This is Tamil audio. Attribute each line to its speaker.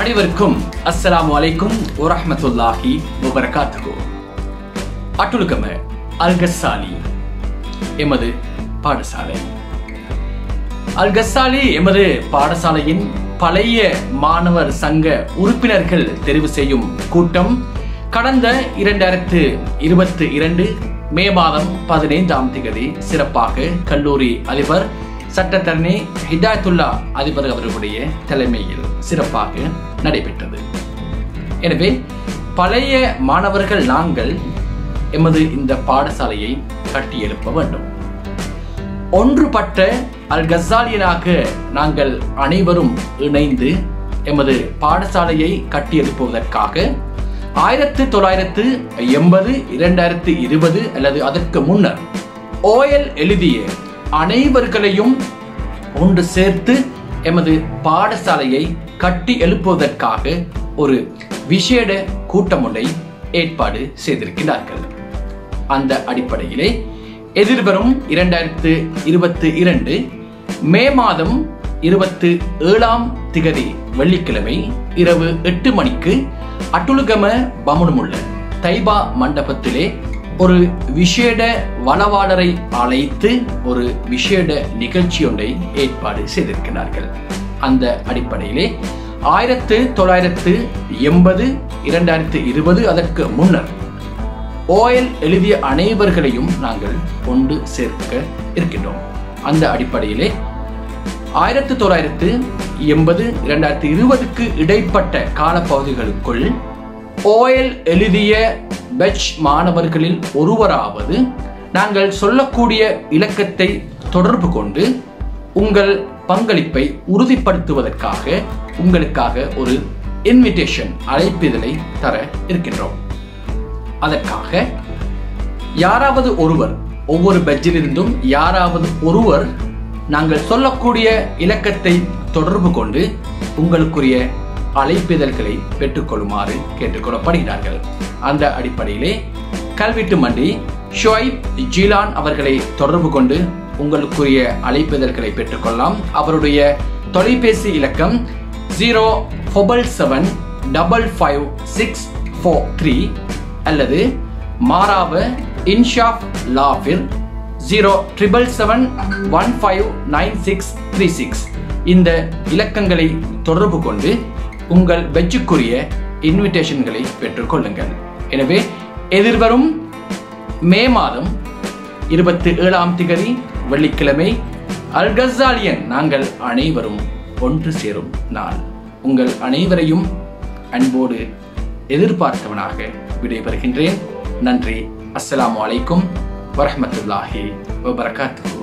Speaker 1: அனைவருக்கும் அஸ்ஸலாமு அலைக்கும் வரஹ்மத்துல்லாஹி வபரகாத்துஹு அட்டுலுக்கம அல்கசாலி எமது பாடசாலை அல்கசாலி எமது பாடசாலையின் பழைய மாணவர் சங்க உறுப்பினர்கள் தெரிவு செய்யும் கூட்டம் கடந்த இரண்டாயிரத்து இருபத்தி இரண்டு மே மாதம் பதினைந்தாம் திகதி சிறப்பாக கல்லூரி அதிபர் சட்டத்தரணி ஹிதாயத்துல்லா அதிபர் அவர்களுடைய தலைமையில் சிறப்பாக நடைபெற்றது எனவே பழைய மாணவர்கள் நாங்கள் எமது இந்த பாடசாலையை கட்டியெழுப்ப வேண்டும் ஒன்றுபட்ட அல் கசாலியனாக நாங்கள் அனைவரும் இணைந்து எமது பாடசாலையை கட்டியெழுப்புவதற்காக ஆயிரத்து தொள்ளாயிரத்து எண்பது இரண்டாயிரத்து இருபது அல்லது அதற்கு முன்னர் ஓயல் எழுதிய அனைவர்களையும் ஒன்று சேர்த்து எமது பாடசாலையை கட்டி எழுப்புவதற்காக ஒரு விசேட கூட்டம் ஒன்றை ஏற்பாடு செய்திருக்கிறார்கள் அந்த அடிப்படையிலே எதிர்வரும் இரண்டாயிரத்து இருபத்தி இரண்டு மே மாதம் இருபத்தி ஏழாம் திகதி வெள்ளிக்கிழமை இரவு எட்டு மணிக்கு அட்டுலுகம பமுனுமுள்ள தைபா மண்டபத்திலே ஒரு விசேட வனவாளரை அழைத்து ஒரு விசேட நிகழ்ச்சி ஒன்றை ஏற்பாடு செய்திருக்கிறார்கள் அந்த அடிப்படையிலே ஆயிரத்து தொள்ளாயிரத்து எண்பது இரண்டாயிரத்து இருபது அதற்கு முன்னர் ஓயல் எழுதிய அனைவர்களையும் நாங்கள் கொண்டு சேர்க்க இருக்கின்றோம் அந்த அடிப்படையிலே ஆயிரத்து தொள்ளாயிரத்து எண்பது இரண்டாயிரத்தி இருபதுக்கு இடைப்பட்ட காலப்பகுதிகளுக்குள் ஓயல் எழுதிய பெச் மாணவர்களில் ஒருவராவது நாங்கள் சொல்லக்கூடிய இலக்கத்தை தொடர்பு கொண்டு உங்கள் பங்களிப்பை உறுதிப்படுத்துவதற்காக உங்களுக்காக ஒரு இன்விடேஷன் அழைப்பிதழை தர இருக்கின்றோம் அதற்காக யாராவது ஒருவர் ஒவ்வொரு பெட்ஜிலிருந்தும் யாராவது ஒருவர் நாங்கள் சொல்லக்கூடிய இலக்கத்தை தொடர்பு கொண்டு உங்களுக்குரிய அழைப்பிதழ்களை பெற்றுக்கொள்ளுமாறு கேட்டுக்கொள்ளப்படுகிறார்கள் அந்த அடிப்படையிலே கல்வெட்டு மண்டி ஷொய்ப் ஜீலான் அவர்களை தொடர்பு கொண்டு உங்களுக்குரிய அழைப்பிதழ்களை பெற்றுக்கொள்ளலாம் அவருடைய தொலைபேசி இலக்கம் ஜீரோ ஃபொபல் seven double five six four three அல்லது மாறாவ இன்ஷாப் லாஃபில் zero triple seven one five nine six three six இந்த இலக்கங்களை தொடர்பு கொண்டு உங்கள் வெஜ்ஜுக்குரிய இன்விடேஷன்களை பெற்றுக்கொள்ளுங்கள் எனவே எதிர்வரும் மே மாதம் இருபத்தி ஏழாம் திகதி வெள்ளிக்கிழமை அல்கசாலியன் நாங்கள் அனைவரும் ஒன்று சேரும் நாள் உங்கள் அனைவரையும் அன்போடு எதிர்பார்த்தவனாக விடைபெறுகின்றேன் நன்றி அஸ்ஸலாமு அலைக்கும் வரஹமத்துல்லாஹி வபரகாத்து